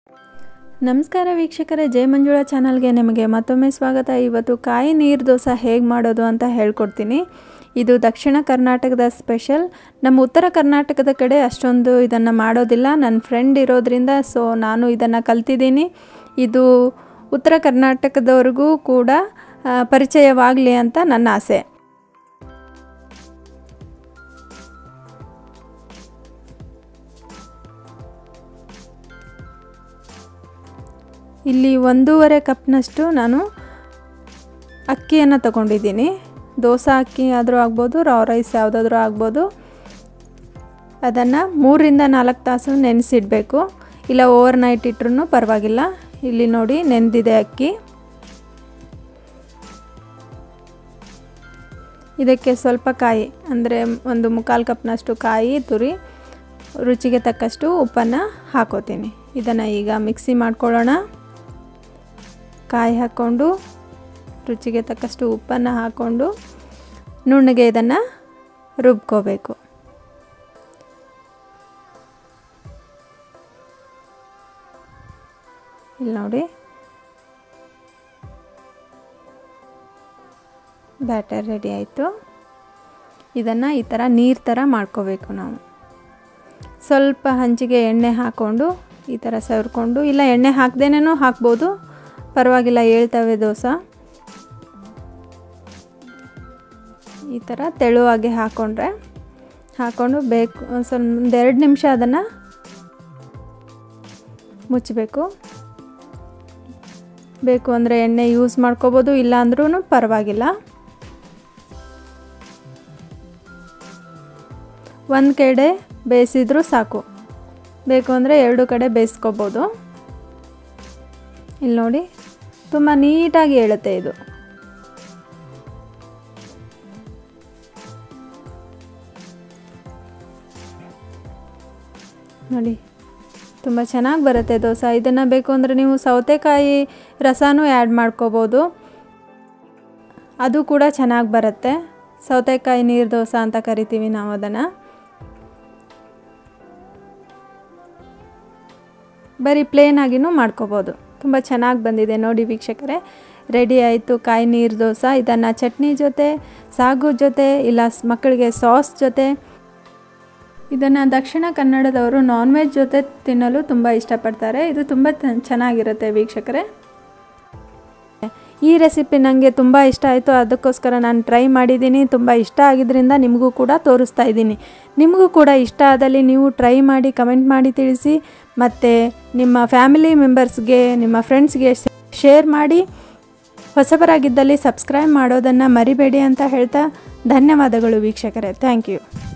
ನಮಸ್ಕಾರ ವೀಕ್ಷಕರೇ ಜಯ ಮಂಜುಳಾ ಚಾನಲ್ಗೆ ನಿಮಗೆ ಮತ್ತೊಮ್ಮೆ ಸ್ವಾಗತ ಇವತ್ತು ಕಾಯಿ ನೀರು ದೋಸೆ ಹೇಗೆ ಮಾಡೋದು ಅಂತ ಹೇಳ್ಕೊಡ್ತೀನಿ ಇದು ದಕ್ಷಿಣ ಕರ್ನಾಟಕದ ಸ್ಪೆಷಲ್ ನಮ್ಮ ಉತ್ತರ ಕರ್ನಾಟಕದ ಕಡೆ ಅಷ್ಟೊಂದು ಇದನ್ನು ಮಾಡೋದಿಲ್ಲ ನನ್ನ ಫ್ರೆಂಡ್ ಇರೋದ್ರಿಂದ ಸೊ ನಾನು ಇದನ್ನು ಕಲ್ತಿದ್ದೀನಿ ಇದು ಉತ್ತರ ಕರ್ನಾಟಕದವ್ರಿಗೂ ಕೂಡ ಆ, ಪರಿಚಯವಾಗಲಿ ಅಂತ ನನ್ನ ಆಸೆ ಇಲ್ಲಿ ಒಂದೂವರೆ ಕಪ್ನಷ್ಟು ನಾನು ಅಕ್ಕಿಯನ್ನು ತಗೊಂಡಿದ್ದೀನಿ ದೋಸೆ ಅಕ್ಕಿ ಆದರೂ ಆಗ್ಬೋದು ರಾ ರೈಸ್ ಯಾವುದಾದ್ರೂ ಆಗ್ಬೋದು ಅದನ್ನು ಮೂರರಿಂದ ನಾಲ್ಕು ತಾಸು ನೆನೆಸಿಡಬೇಕು ಇಲ್ಲ ಓವರ್ ನೈಟ್ ಇಟ್ರೂ ಪರವಾಗಿಲ್ಲ ಇಲ್ಲಿ ನೋಡಿ ನೆನೆದಿದೆ ಅಕ್ಕಿ ಇದಕ್ಕೆ ಸ್ವಲ್ಪ ಕಾಯಿ ಅಂದರೆ ಒಂದು ಮುಕ್ಕಾಲು ಕಪ್ನಷ್ಟು ಕಾಯಿ ತುರಿ ರುಚಿಗೆ ತಕ್ಕಷ್ಟು ಉಪ್ಪನ್ನು ಹಾಕೋತೀನಿ ಇದನ್ನು ಈಗ ಮಿಕ್ಸಿ ಮಾಡ್ಕೊಳ್ಳೋಣ ಕಾಯಿ ಹಾಕ್ಕೊಂಡು ರುಚಿಗೆ ತಕ್ಕಷ್ಟು ಉಪ್ಪನ್ನು ಹಾಕ್ಕೊಂಡು ನುಣ್ಣಗೆ ಇದನ್ನು ರುಬ್ಕೋಬೇಕು ಇಲ್ಲಿ ನೋಡಿ ಬ್ಯಾಟರ್ ರೆಡಿ ಆಯಿತು ಇದನ್ನು ಈ ಥರ ನೀರು ಥರ ಮಾಡ್ಕೋಬೇಕು ನಾವು ಸ್ವಲ್ಪ ಹಂಚಿಗೆ ಎಣ್ಣೆ ಹಾಕ್ಕೊಂಡು ಈ ಥರ ಸವರ್ಕೊಂಡು ಇಲ್ಲ ಎಣ್ಣೆ ಹಾಕ್ದೇನೂ ಹಾಕ್ಬೋದು ಪರವಾಗಿಲ್ಲ ಹೇಳ್ತವೆ ದೋಸೆ ಈ ಥರ ತೆಳುವಾಗಿ ಹಾಕ್ಕೊಂಡ್ರೆ ಹಾಕ್ಕೊಂಡು ಬೇಕು ಸ್ವಲ್ಪ ಒಂದು ಎರಡು ನಿಮಿಷ ಅದನ್ನು ಮುಚ್ಚಬೇಕು ಬೇಕು ಅಂದರೆ ಎಣ್ಣೆ ಯೂಸ್ ಮಾಡ್ಕೋಬೋದು ಇಲ್ಲ ಅಂದ್ರೂ ಪರವಾಗಿಲ್ಲ ಒಂದು ಕಡೆ ಬೇಯಿಸಿದ್ರೂ ಸಾಕು ಬೇಕು ಅಂದರೆ ಎರಡು ಕಡೆ ಬೇಯಿಸ್ಕೋಬೋದು ಇಲ್ಲಿ ನೋಡಿ ತುಂಬ ನೀಟಾಗಿ ಹೇಳುತ್ತೆ ಇದು ನೋಡಿ ತುಂಬ ಚೆನ್ನಾಗಿ ಬರುತ್ತೆ ದೋಸೆ ಇದನ್ನು ಬೇಕು ಅಂದರೆ ನೀವು ಸೌತೆಕಾಯಿ ರಸನೂ ಆ್ಯಡ್ ಮಾಡ್ಕೋಬೋದು ಅದು ಕೂಡ ಚೆನ್ನಾಗಿ ಬರುತ್ತೆ ಸೌತೆಕಾಯಿ ನೀರು ದೋಸೆ ಅಂತ ಕರಿತೀವಿ ನಾವು ಅದನ್ನು ಬರೀ ಪ್ಲೇನಾಗಿನೂ ಮಾಡ್ಕೋಬೋದು ತುಂಬ ಚೆನ್ನಾಗಿ ಬಂದಿದೆ ನೋಡಿ ವೀಕ್ಷಕರೇ ರೆಡಿ ಆಯಿತು ಕಾಯಿ ನೀರು ದೋಸೆ ಇದನ್ನು ಚಟ್ನಿ ಜೊತೆ ಸಾಗು ಜೊತೆ ಇಲ್ಲ ಮಕ್ಕಳಿಗೆ ಸಾಸ್ ಜೊತೆ ಇದನ್ನು ದಕ್ಷಿಣ ಕನ್ನಡದವರು ನಾನ್ ವೆಜ್ ಜೊತೆ ತಿನ್ನಲು ತುಂಬ ಇಷ್ಟಪಡ್ತಾರೆ ಇದು ತುಂಬ ಚೆನ್ನಾಗಿರುತ್ತೆ ವೀಕ್ಷಕರೇ ಈ ರೆಸಿಪಿ ನನಗೆ ತುಂಬ ಇಷ್ಟ ಆಯಿತು ಅದಕ್ಕೋಸ್ಕರ ನಾನು ಟ್ರೈ ಮಾಡಿದ್ದೀನಿ ತುಂಬ ಇಷ್ಟ ಆಗಿದ್ದರಿಂದ ನಿಮಗೂ ಕೂಡ ತೋರಿಸ್ತಾ ಇದ್ದೀನಿ ನಿಮಗೂ ಕೂಡ ಇಷ್ಟ ಆದಲ್ಲಿ ನೀವು ಟ್ರೈ ಮಾಡಿ ಕಮೆಂಟ್ ಮಾಡಿ ತಿಳಿಸಿ ಮತ್ತು ನಿಮ್ಮ ಫ್ಯಾಮಿಲಿ ಮೆಂಬರ್ಸ್ಗೆ ನಿಮ್ಮ ಫ್ರೆಂಡ್ಸ್ಗೆ ಶೇರ್ ಮಾಡಿ ಹೊಸಬರಾಗಿದ್ದಲ್ಲಿ ಸಬ್ಸ್ಕ್ರೈಬ್ ಮಾಡೋದನ್ನು ಮರಿಬೇಡಿ ಅಂತ ಹೇಳ್ತಾ ಧನ್ಯವಾದಗಳು ವೀಕ್ಷಕರೇ ಥ್ಯಾಂಕ್ ಯು